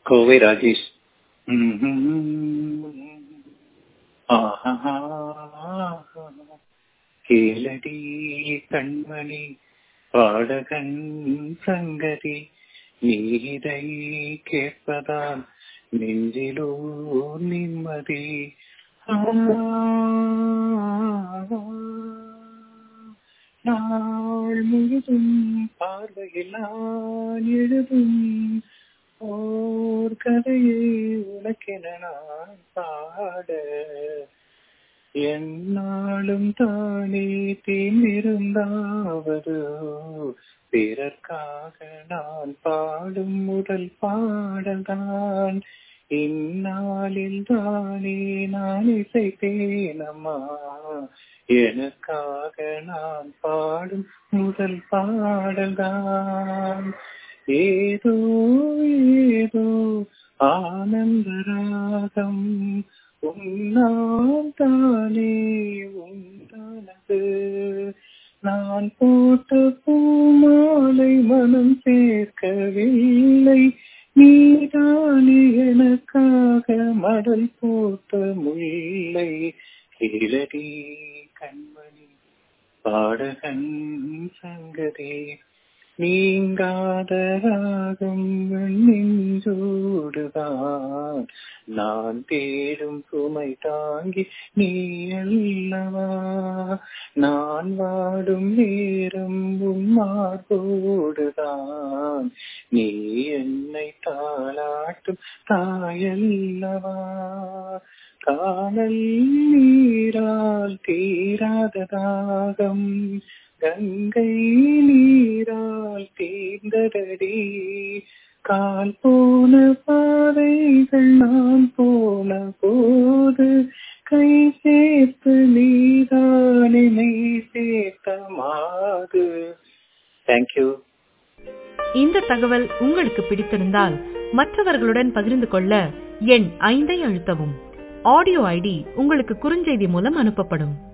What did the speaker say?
கோவை ராஜேஷ் கேளடி கண்மணி பாடகன் சங்கதி நீரை கேட்பதால் நெஞ்சிலோ நிம்மதி நாள் முழுதும் பார்வையில் நான் எழுதும் ஓர் கதையை உனக்கென நான் பாட என்னாலும் தானே தீர்ந்திருந்தாவது பிறர்க்காக நான் பாடும் முதல் பாடல்தான் இந்நாளில் தானே நான் இசைத்தேனம்மா எனக்காக நான் பாடும் முதல் பாடல்தான் ஏதோ ஏதோ ஆனந்த ராகம் உன்னால் தானே உண்டானது நான் போட்ட பூமாலை மனம் சேர்க்கவில்லை நீதானே எனக்காக மடல் போட்ட முல்லை கிளடி கண்மணி பாடகன் சங்கதே நீங்காத ராகம் நெஞ்சோடுதான் நான் தேடும் சுமை தாங்கி நீ அல்லவா நான் வாடும் நேரம் உன்மார்போடுதான் நீ என்னை தாளாட்டும் தாயல்லவா காணல் நீரால் தீராத தாகம் கங்கை நீரால் தீர்ந்ததடி கால் போன பாதைகள் நான் போன போது கை சேர்த்து நீதானே சேர்த்த மாது தேங்க்யூ இந்த தகவல் உங்களுக்கு பிடித்திருந்தால் மற்றவர்களுடன் பகிர்ந்து கொள்ள எண் ஐந்தை அழுத்தவும் ஆடியோ ஐடி உங்களுக்கு குறுஞ்செய்தி மூலம் அனுப்பப்படும்